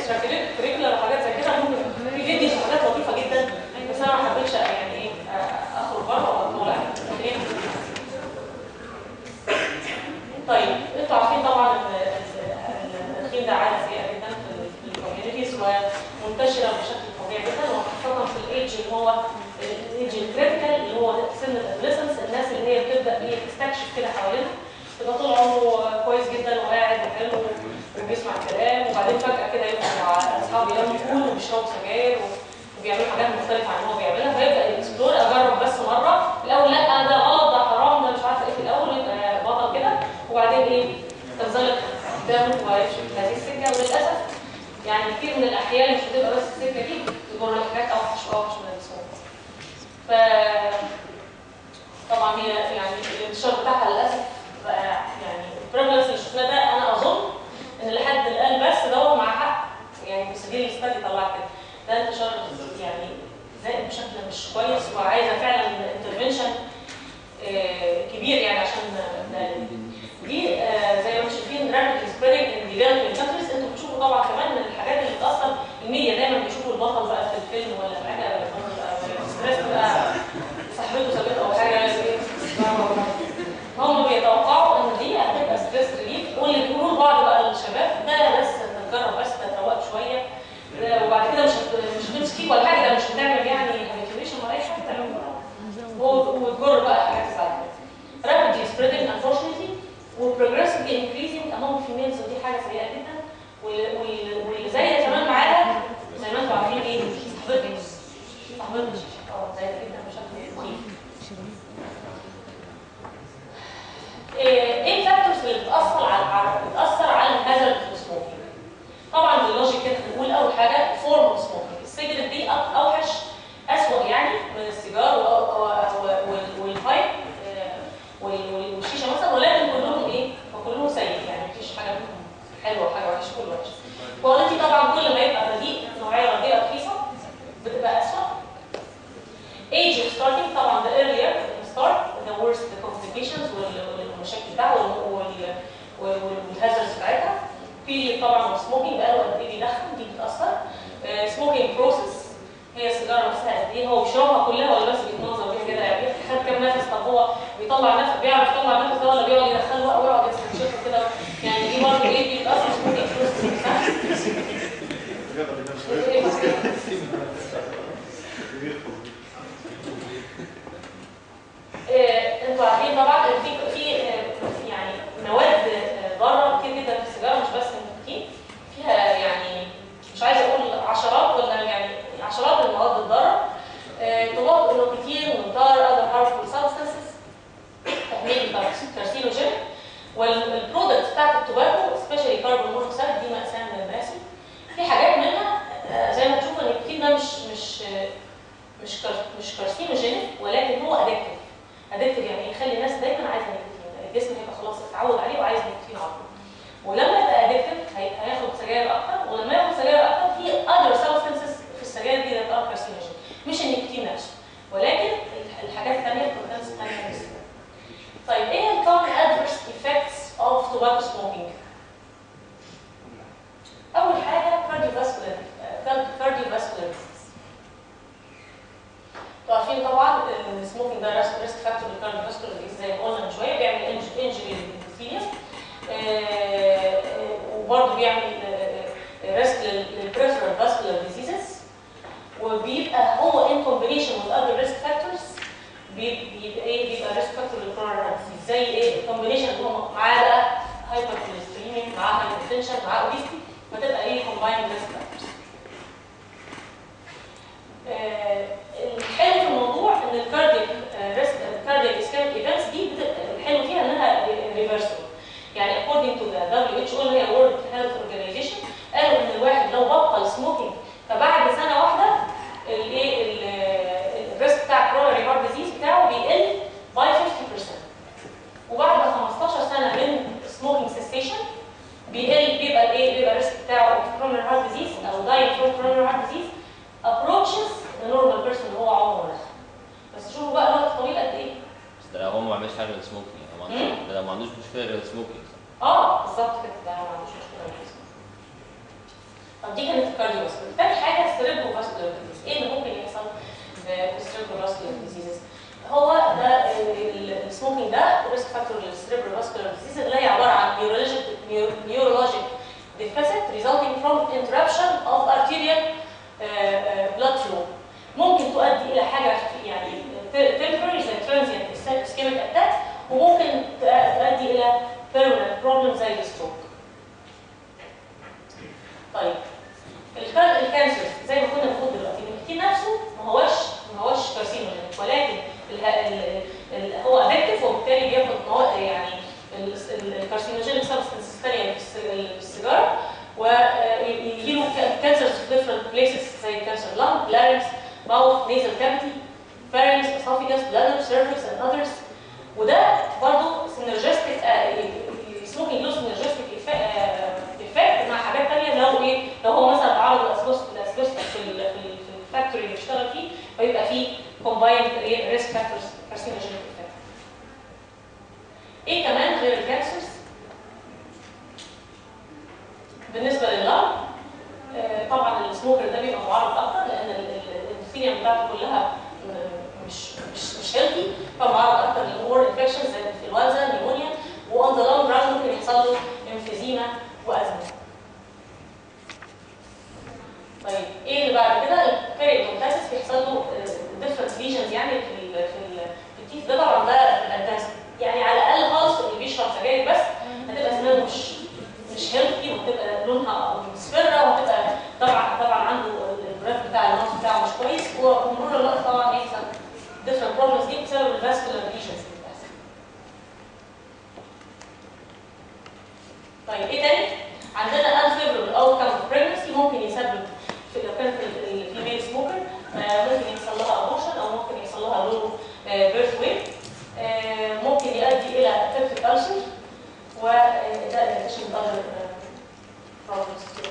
اكسترا كريكولر وحاجات زي كده ممكن في فيديوز وحاجات لطيفه جدا بس انا ما حبيتش يعني ايه آه، اخرج بره واطول عليها أوكي؟ طيب انتوا عارفين طبعا ان ال- التدخين ده عاده سيئه جدا في الكوميونيتيز ومنتشره بشكل فظيع جدا وخاصه في الايدج اللي هو الايدج الكريتيكال اللي هو سن الادolescence الناس اللي هي بتبدا ايه تستكشف كده حوالينها تبقى طول عمره كويس جدا وقاعد وحلو وبيسمع الكلام وبعدين فجاه كده يبقى مع اصحابه يناموا كول وبيشربوا سجاير وبيعملوا حاجات مختلفه عن اللي هو بيعملها فيبدا يكسبلور اجرب بس مره الاول لا ده غلط ده حرام ده مش عارفه ايه في الاول يبقى بطل كده وبعدين ايه تنزلق قدامه ويمشي في هذه السكه وللاسف يعني كتير من الاحيان مش بتبقى بس السكه دي تجر حاجات اوحش واوحش من السموم ف طبعا هي يعني الانتشار بتاعها للاسف بقى يعني البريفلنس اللي شفناه ده انا اظن ان لحد الان بس ده مع حق يعني مسجلين الاستادي طلع كده ده انتشار يعني زائد بشكل مش كويس وعايزه فعلا انترفنشن كبير يعني عشان نقلل دي آه، زي ما انتم شايفين rapidly spreading in developing countries انتوا بتشوفوا طبعا كمان من الحاجات اللي بتاثر الميديا دايما بيشوفوا البطل بقى في الفيلم ولا في حاجه البطل بقى ستريس بقى صاحبته سابته او حاجه هم بيتوقعوا ان دي هتبقى ستريس ريليف واللي بيقولوا لبعض بقى الشباب ده بس تجرب بس تتروق شويه ده وبعد كده مش هت- مش هتمسكيك ولا حاجه ده مش هتعمل يعني هابيتيويشن ولا اي حاجه تعمل وتجر بقى حاجات بعد كده rapidly spreading unfortunately و progressively increasing among females ودي حاجه سيئه جدا وال- وال- واللي زي كمان معاها زي ما انتم عارفين ايه صاحبتنا صاحبتنا اه زي جدا بشكل مخيف ايه إيه الفاكتورز اللي بتاثر على على- بتاثر على الهازارد في السموكينج طبعا باللوجيك كده هنقول اول حاجه فورم اوف سموكينج السيجرت دي أو- اوحش اسوأ يعني من السيجار و- و- و- وال- والبايب آه، وال- وال- والشيشه مثلا ولكن كلهم ايه وكلهم سيء يعني مفيش حاجه منهم حلوه وحاجه وحشه كله وحش كواليتي طبعا كل ما يبقى رديء نوعيه رديئه رخيصه بتبقى اسوأ age of starting طبعا the earlier the start the worse the complications وال- والمشاكل بتاعها وال- وال- وال- والهازارds بتاعتها في طبعا سموكينج بقاله قد ايه بيدخن دي بتاثر سموكينج بروسيس هي السيجاره نفسها قد ايه هو بيشربها كلها ولا بس بيتنظر بيها كده يعني خد كام نفس طب هو بيطلع نفس بيعرف يطلع نفس ده ولا بيقعد يدخله او يقعد يستنشقه كده يعني دي برضه ايه بيتاثر سموكينج بروسيس آه، انتوا عارفين طبعا ان في في آه، يعني مواد آه، ضاره كتير جدا في السيجاره مش بس النيكوتين فيها يعني مش عايزه اقول عشرات ولا يعني عشرات المواد الضاره طباق النيكوتين والنار other harmful substances تحميل كارسينوجين والبرودكت بتاعت التوباكو سبيشالي كاربون مونوكسيد دي مأساة من المآسي في حاجات منها آه، زي ما تشوفوا النيكوتين ده مش مش آه، مش كار مش كارسينوجينيك ولكن هو ادكتيف ادكتيف يعني يخلي الناس دايما عايزه نيكوتين الجسم هيبقى خلاص اتعود عليه وعايز نيكوتين على طول ولما يبقى ادكتيف هياخد سجاير اكتر ولما ياخد سجاير اكتر في اذر سبستنسز في السجاير دي ده كارسينوجين مش النيكوتين نفسه ولكن الحاجات الثانيه البروتينز الثانيه بس طيب ايه الكومن ادفيرس ايفكتس اوف توباكو سموكينج اول حاجه كارديوفاسكولار كارديوفاسكولار انتوا عارفين طبعا ان السموكينج ده ريسك فاكتور للكارديوفاسكولار ديزيز زي ما قلنا من شويه بيعمل انجري للانثيليوم وبرضه بيعمل ريسك للبريفرال فاسكولار ديزيزز وبيبقى هو ان كومبينيشن وذ اذر ريسك فاكتورز بيبقى ايه بيبقى ريسك فاكتور للكوروناري ديزيز زي ايه الكومبينيشن اللي هو معاه بقى هايبر كوليستريميك معاه هايبرتنشن معاه اوبيستي فتبقى ايه كومبايند ريسك فاكتورز آه، الحلو في الموضوع ان الكاردياك ريسك الكاردياك اسكيميك ايفنتس دي بتبقى الحلو فيها انها ريفرسبل يعني according to the WHO اللي هي World Health Organization قالوا ان الواحد لو بطل سموكينج فبعد سنه واحده الايه الريسك بتاع كوروناري هارت ديزيز بتاعه بيقل باي 50% وبعد 15 سنه من سموكينج سيستيشن بيقل بيبقى الايه بيبقى الريسك بتاعه في كوروناري هارت ديزيز او داين فروم كوروناري هارت ديزيز approaches the normal person اللي هو عمره ده بس شوفوا بقى الوقت طويل قد ايه بس ده لو هو ما بيعملش حاجه غير سموكينج يعني هو ما عندوش- ده لو ما عندوش مشكله غير سموكينج اه بالظبط كده ده ما عندوش مشكله بالنسبة طب دي كانت الكارديو تاني حاجه السيريبرو فاسكولار ديزيز ايه اللي ممكن يحصل في السيريبرو فاسكولار ديزيزز هو ده السموكينج ده ريسك فاكتور للسيريبرو فاسكولار ديزيز اللي هي عباره عن نيورولوجيك نيورولوجيك deficit resulting from interruption of arterial uh, uh, blood flow ممكن تؤدي الى حاجه يعني temporary زي transient ischemic attack وممكن تؤدي الى permanent problem زي الستروك طيب الكانسر زي ما كنا بنقول دلوقتي النيكوتين نفسه ما هوش ما هوش كارسينوجين ولكن ال ال ال هو افكتيف وبالتالي بياخد مواد يعني الكارسينوجينيك سبستنس الثانيه في السيجاره ويجي له كانسر في ديفرنت بليسز زي كانسر لانج لارنكس ماوث نيزل كافيتي فارنكس اسوفيجاس بلادر سيرفكس اند اذرز وده برضه سينرجستيك سموكينج له سينرجستيك افكت مع حاجات ثانيه لو ايه لو هو مثلا تعرض للاسبستوس في ال في الفاكتوري اللي بيشتغل فيه فيبقى فيه كومبايند ريسك فاكتورز كارسينوجينيك افكت ايه كمان غير الكانسرز بالنسبه لللنج آه طبعا السموكر ده بيبقى معرض اكتر لان الثيريا بتاعته كلها مش مش مش هيلثي فمعرض اكتر للمور انفكشنز زي الانفلونزا نيمونيا وان ذا لونج ران ممكن يحصل له انفيزيما وازمه طيب ايه اللي بعد كده البيريدونتايتس بيحصل له ديفرنت ليجنز يعني في ال في ال في التيث ده طبعا ده الادفانس يعني على الاقل خالص اللي بيشرب سجاير بس هتبقى سنانه مش مش هيلثي وهتبقى لونها مصفرة وهتبقى طبعا طبعا عنده البراف بتاع الماوس بتاعه مش كويس وبمرور الوقت طبعا يحصل different problems دي بسبب الفاسكولار ليجنز طيب ايه تاني؟ عندنا unfavorable outcome of pregnancy ممكن يسبب في لو كانت الفيميل سموكر ممكن يحصل لها abortion او ممكن يحصل لها low birth weight ممكن يؤدي الى peptic ulcer وده addition other problems كتير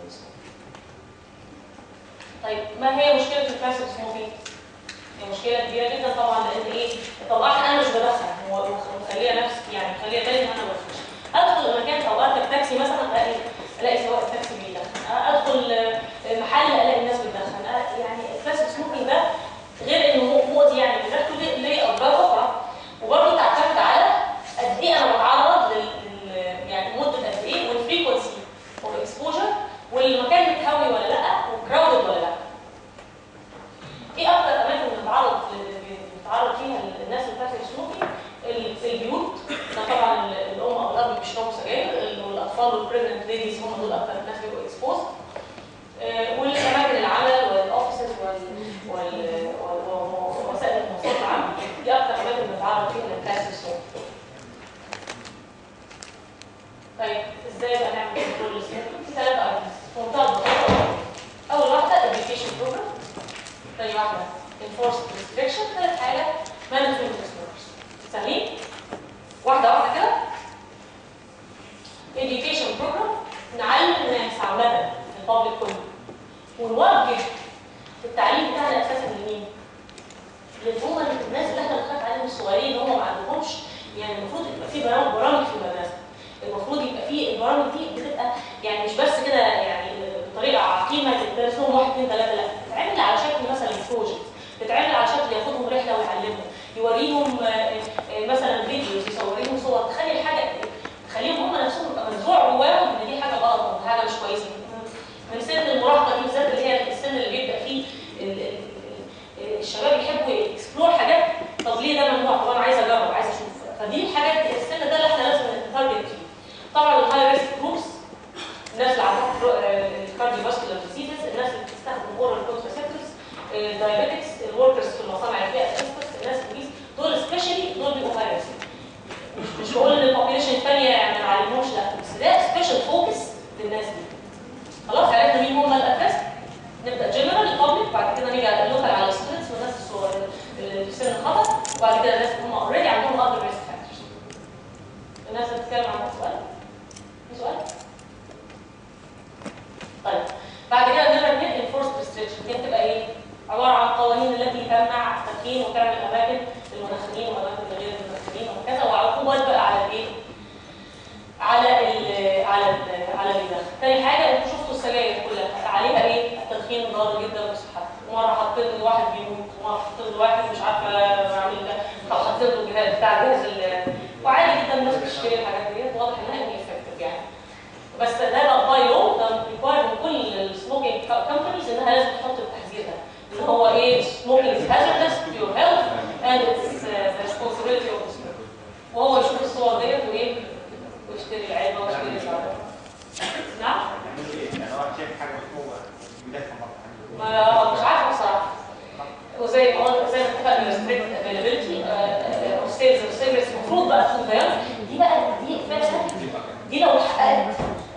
طيب ما هي مشكلة الباسيف سموكينج؟ هي مشكلة كبيرة جدا طبعا لأن إيه؟ طبعا أنا مش بدخن ومخلية نفسي يعني مخلية بالي إن أنا ما بدخنش. أدخل مكان أو أركب تاكسي مثلا ألاقي ألاقي سواق التاكسي بيدخن، أدخل محل ألاقي الناس بتدخن، يعني الباسيف سموكينج ده غير إنه مؤذي يعني من ريحته ليه أضرار أخرى وبرضه تعتمد على قد إيه أنا بتعرض لل يعني مدة قد إيه والفريكونسي اوف اكسبوجر والمكان متهوي ولا لا وكراودد ولا لا ايه اكتر اماكن بتتعرض بتتعرض فيها الناس اللي بتاكل سموكي البيوت ده طبعا الام او الاب بيشربوا سجاير والاطفال والبريجننت ليديز هم دول اكتر الناس بيبقوا اكسبوز والاماكن العمل والاوفيسز ووسائل المواصلات العامه دي اكتر اماكن بتتعرض فيها للكانسر سموكي طيب ازاي بقى نعمل كنترول للسموكينج؟ في ثلاث ايتمز في منتهى البساطه اول واحده education بروجرام ثاني واحده enforced restriction ثالث حاجه management of smokers سهلين؟ واحده واحده كده education بروجرام نعلم الناس عامه البابليك كله ونوجه التعليم بتاعنا اساسا لمين؟ للهم الناس اللي احنا بنخاف عليهم الصغيرين اللي هم ما عندهمش يعني المفروض يبقى في برامج برامج في المدرسه المفروض يبقى في البرامج دي بتبقى يعني مش بس كده يعني بطريقه عقيمه تدرس لهم واحد اثنين ثلاثه لا بتتعمل على شكل مثلا بروجكت بتتعمل على شكل ياخدهم رحله ويعلمهم يوريهم مثلا فيديوز يصوريهم صور تخلي الحاجه تخليهم هم نفسهم يبقى منزوع جواهم ان دي حاجه غلط او حاجه مش كويسه من سن المراهقه دي بالذات اللي هي السن اللي بيبدا فيه الشباب يحبوا يكسبلور حاجات طب ليه ده ممنوع طب انا عايز اجرب عايز اشوف فدي الحاجات السن ده اللي احنا لازم نتارجت فيه طبعا الهاي ريسك جروبس الناس اللي عندهم الكارديو فاسكولار ديزيزز الناس اللي بتستخدم اورال كونتراسبتيفز الدايابيتكس الوركرز في المصانع اللي فيها اسبكتس الناس اللي دول سبيشالي دول بيبقوا هاي ريسك مش بقول ان البوبيليشن الثانيه يعني ما نعلمهمش لا بس ده سبيشال فوكس للناس دي خلاص عرفنا مين هم الادرس نبدا جنرال بابليك بعد كده نيجي على اللوكال على الستودنتس والناس الصغيره اللي في سن الخطر وبعد كده الناس اللي هم اوريدي عندهم اذر ريسك فاكتورز الناس اللي بتتكلم عن سؤال في سؤال طيب بعد كده نمرة اثنين enforced restriction دي بتبقى ايه؟ عبارة عن قوانين التي تمنع التدخين وتعمل أماكن للمدخنين وأماكن لغير المدخنين وهكذا وعقوبات بقى على الايه؟ على ال على ال على اللي دخل. تاني حاجة انتوا شفتوا السجاير كلها التدخين ضار جدا بالصحه ومره حطيت له واحد بيموت ومره حطيت له واحد مش عارفه اعمل ده طب حطيت له جهاز بتاع جهاز ال- وعادي جدا الناس بتشتري الحاجات ديت واضح انها انفكتيف يعني بس ده بقى باي لو ده ريكواير من كل السموكينج كومبانيز انها لازم تحط التحذير ده اللي هو ايه smoking is hazardous to your health and it's uh, the responsibility of the smoker وهو يشوف الصور ديت وايه ويشتري العلبه ويشتري العلبه نعم يعملوا ايه؟ يعني هو شايف حاجه مكتوبه بيدخل مرة ما مش عارفه بصراحه وزي ما قلنا زي ما اتفقنا ستريكت افيلابيلتي اوف سيلز اوف سيجرتس المفروض بقى تكون بيان دي بقى دي فعلا دي لو اتحققت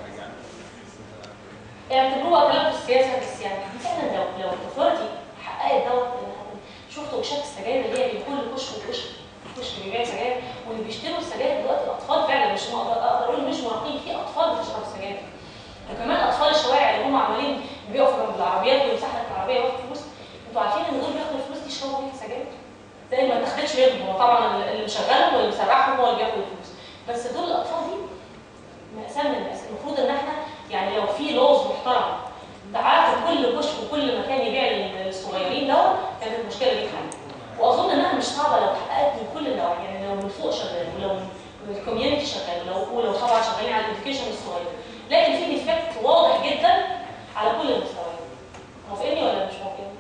اعتبروها كلام في السياسه بس يعني دي فعلا لو لو الاثورتي حققت دوت إنها شفتوا وشات السجاير اللي هي بين كل كشك وكشك كشك بيبيع سجاير واللي بيشتروا السجاير دلوقتي الاطفال فعلا مش ما اقدر أقدر اقول مش مراهقين في اطفال بتشرب سجاير وكمان اطفال الشوارع اللي هم عمالين بيقفوا جنب العربيات ويمسح لك العربيه وياخد فلوس انتوا عارفين ان دول بياخدوا الفلوس دي يشربوا بيها سجاير زي ما تاخدش بيدهم هو طبعا اللي مشغلهم واللي مسرحهم هو اللي بياخد الفلوس بس دول الاطفال دي مأساة من المأساة المفروض ان احنا يعني لو في لوز محترم تعافي كل كشك وكل مكان يبيع للصغيرين دوت كانت المشكله دي اتحلت واظن انها مش صعبه لو اتحققت من كل النواحي يعني لو من فوق شغال ولو من الكوميونتي شغال ولو ولو طبعا شغالين على الاديوكيشن الصغير لكن في ديفكت واضح جدا على كل المستويات موافقني ولا مش موافقني؟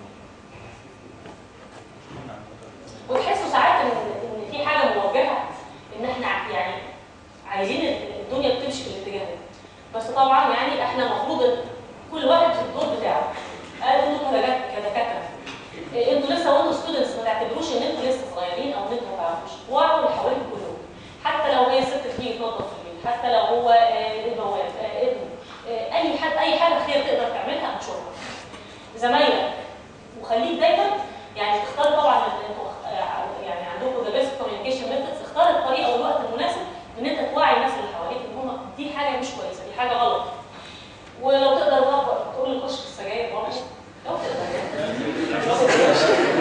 وتحسوا ساعات ان ان في حاجه موجهه ان احنا يعني عايزين الدنيا بتمشي في الاتجاه ده بس طبعا يعني احنا المفروض كل واحد في الدور بتاعه قالوا انتوا كدكات- كدكاتره إيه، انتوا لسه وانتوا ستودنتس ما تعتبروش ان انتوا لسه صغيرين او ان انتوا ما تعرفوش وعوا اللي حواليكم كلهم حتى لو هي ست بتيجي تنظف في البيت حتى لو هو آه، البواب آه، ابنه آه، اي حد اي حاجه خير تقدر تعملها انشرها زمايلك وخليك دايما يعني تختار طبعا ان انتوا آه، يعني عندكم ذا بيست كوميونيكيشن ميثودز اختار الطريقه والوقت المناسب ان انت توعي الناس اللي حواليك ان هم دي حاجه مش كويسه دي حاجه غلط ولو تقدر بقى تقول لي خش في السجاير برضه لو تقدر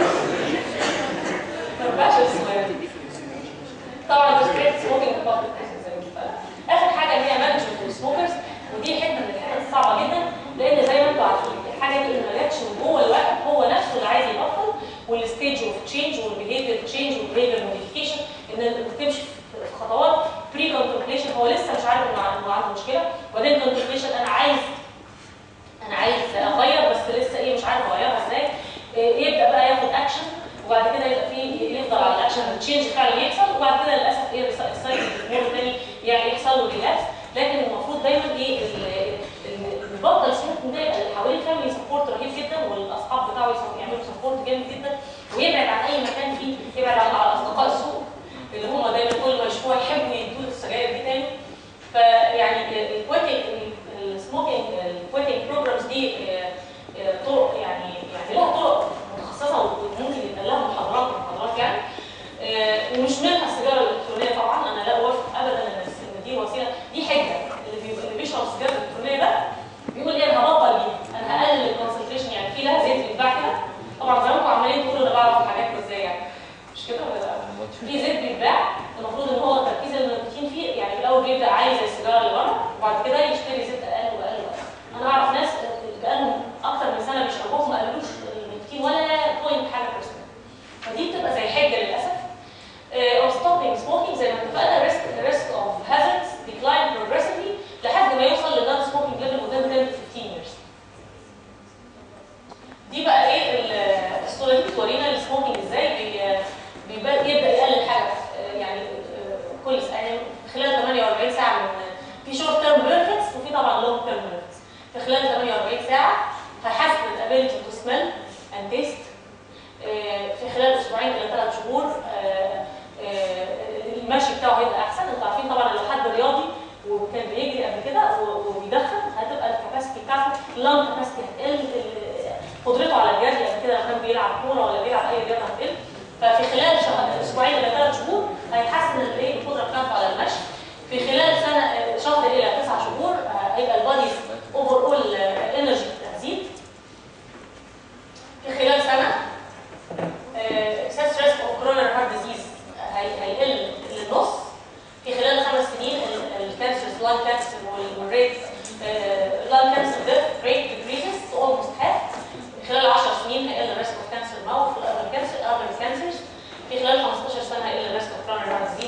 ما ينفعش الصغير طبعا ريستريكت سموكينج بابليك زي ما اتفقنا اخر حاجه اللي هي مانجمنت السموكرز ودي حته من الحاجات الصعبه جدا لان زي ما انتم عارفين الحاجه دي اللي ما جاتش من جوه الواحد هو نفسه اللي عايز يبطل والستيج اوف تشينج والبيهيفير تشينج والبيهيفير موديفيكيشن ان بتمشي في خطوات بري كونتمبليشن هو لسه مش عارف انه عنده عنده مشكله وبعدين كونتمبليشن انا عايز انا عايز اغير بس لسه ايه مش عارف اغيرها ازاي إيه، يبدا بقى ياخد اكشن وبعد كده يبقى في يفضل على الاكشن التشينج فعلا يحصل وبعد كده للاسف ايه السايكل بتمر تاني يعني يحصل له ريلابس لكن المفروض دايما ايه ال- ال- اللي بطل سموكينج ده يبقى اللي حواليه فاميلي سبورت رهيب جدا والاصحاب بتاعه يسو- يعملوا سبورت جامد جدا ويبعد عن اي مكان فيه يبعد عن عن اصدقاء السوق اللي هم دايما كل ما يشوفوها يحبوا يدوا السجاير دي تاني فيعني الكويتنج السموكينج الكويتنج بروجرامز دي آه، آه، طرق يعني يعني لها طرق متخصصه وممكن يبقى لها محاضرات ومحاضرات يعني آه، ومش منها السيجاره الالكترونيه طبعا انا لا اوافق ابدا ان إن دي وسيله دي حجه اللي بي- اللي بيشرب السيجاره الالكترونيه ده بيقول ايه انا هبطل بيها انا هقلل الكونسنتريشن يعني في لها زيت بيتباع كده طبعا زي ما انتم عمالين تقولوا انا بعرف الحاجات دي ازاي يعني مش كده ولا لا؟ في زيت بيتباع المفروض ان هو تركيز النيكوتين فيه يعني في الاول بيبدا عالي زي السيجاره اللي بره وبعد كده يشتري زيت اقل واقل واقل انا اعرف ناس بقالهم اكتر من سنه بيشربوه ما قللوش النيكوتين ولا بوينت حاجه بيرسنت فدي بتبقى زي حجه للاسف او ستوبينج سموكينج زي ما اتفقنا ريسك ريسك اوف هازاردز ديكلاين بروجريسفلي لحد ما يوصل للنون سموكينج ليفل قدام 10 to 15 years دي بقى ايه ال- الصوره دي بتورينا السموكينج ازاي بي- بيبقى- يبدا يقلل حاجه آه، يعني آه، كل س- يعني خلال 48 ساعه من في شورت تيرم بيرفكتس وفي طبعا لونج تيرم بيرفكتس في خلال 48 ساعه هيحسن الابيلتي تو سميل اند تيست في خلال اسبوعين الى ثلاث شهور آه، آه، المشي بتاعه هيبقى احسن انتوا عارفين طبعا لو حد رياضي وكان بيجري قبل كده و- وبيدخن هتبقى الكباسيتي بتاعته اللانج كاباسيتي هتقل ال- قدرته على الجري قبل كده لو كان بيلعب كوره ولا بيلعب اي رياضه هتقل ففي خلال شهر اسبوعين الى ثلاث شهور هيتحسن الايه القدره بتاعته على المشي في خلال سنه آه، شهر الى تسع شهور آه، هيبقى البادي اوفر اول انرجي هتزيد في خلال سنه اكسس ريسك اوف كورونر هارت ديزيز هيقل للنص في خلال خمس سنين الكانسر لان كانسر والريت لان كانسر ديث ريت decreases to almost half خلال 10 سنين هيقل الريسك اوف كانسر ماوث واذر كانسر اذر كانسرز في خلال 15 سنه هيقل الريسك اوف كرونر